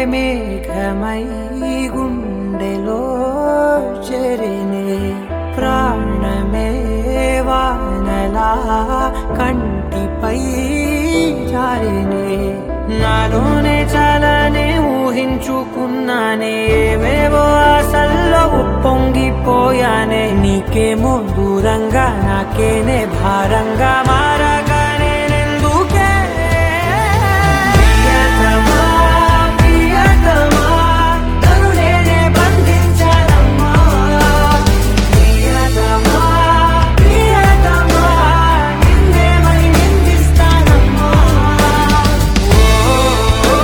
మేఘమై గుండెలో చెరినే ప్రాణమే వానలా కంటిపై జారినే నాలోనే చాలానే ఊహించుకున్నానే ఏవేవో ఆశల్లో ఉప్పొంగిపోయానే నీకేమో దూరంగా నాకేనే భారంగా మారగానే ఎందుకే ప్రియతమా ప్రియతమా కరుణేనే బంధించాలమ్మా ప్రియతమా ప్రియతమా నిన్నే మరి నిందిస్తానమ్మా ఓ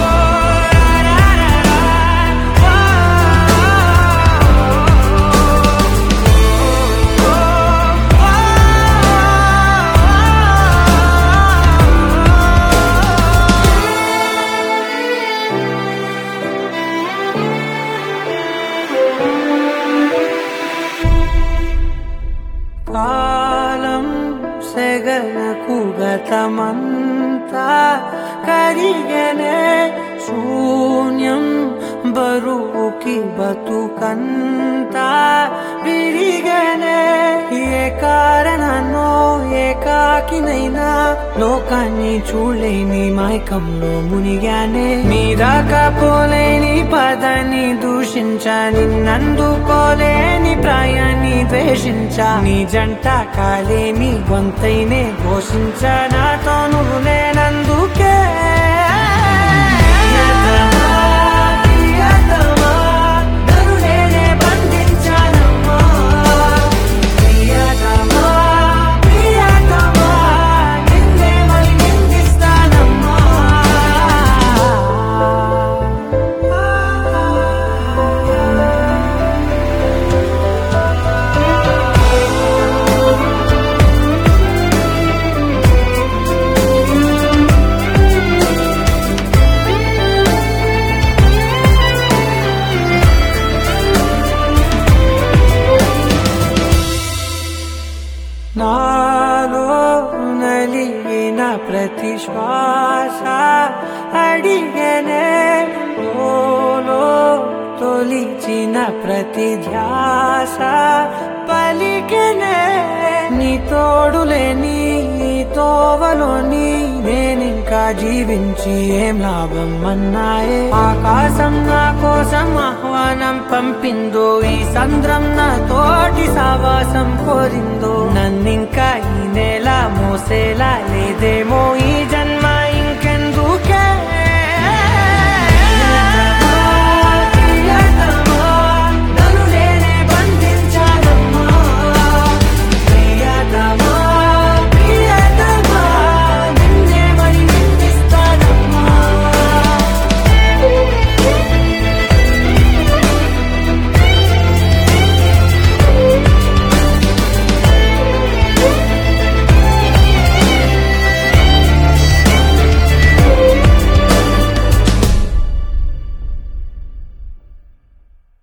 కాలం సెగలకు గతమంతా కరిగనే శూన్యం బరువుకి బతుకంతా విరిగనే ఏ కారణనో ఏకాకినైనా లోకాన్ని చూడలేని మైకంలో మునిగానే మీదాకా పోలేని పదాన్ని దూషించా నిన్నందుకోలేని ప్రాయాన్ని ద్వేషించా నీ జంట కాలేని గొంతైనే ఘోషించా నాతో నువ్వు లేనందుకే ప్రియతమా, ప్రియతమా, నరునేనే బంధించానమ్మా. ప్రియతమా, ప్రియతమా, నిన్నే మరి నిందిస్తానమ్మా. నాలో నలిగిన ప్రతి శ్వాస అడిగనే ఓలో తొలిచిన ప్రతి ధ్యాస పలికనే నీ తోడులేని నీ తోవలోని నేనింకా జీవించి ఏం లాభం అన్నాయే ఆకాశం నా కోసం ఆహ్వానం పంపిందో ఈ సంద్రం నా తోటి సావాసం కోరిందో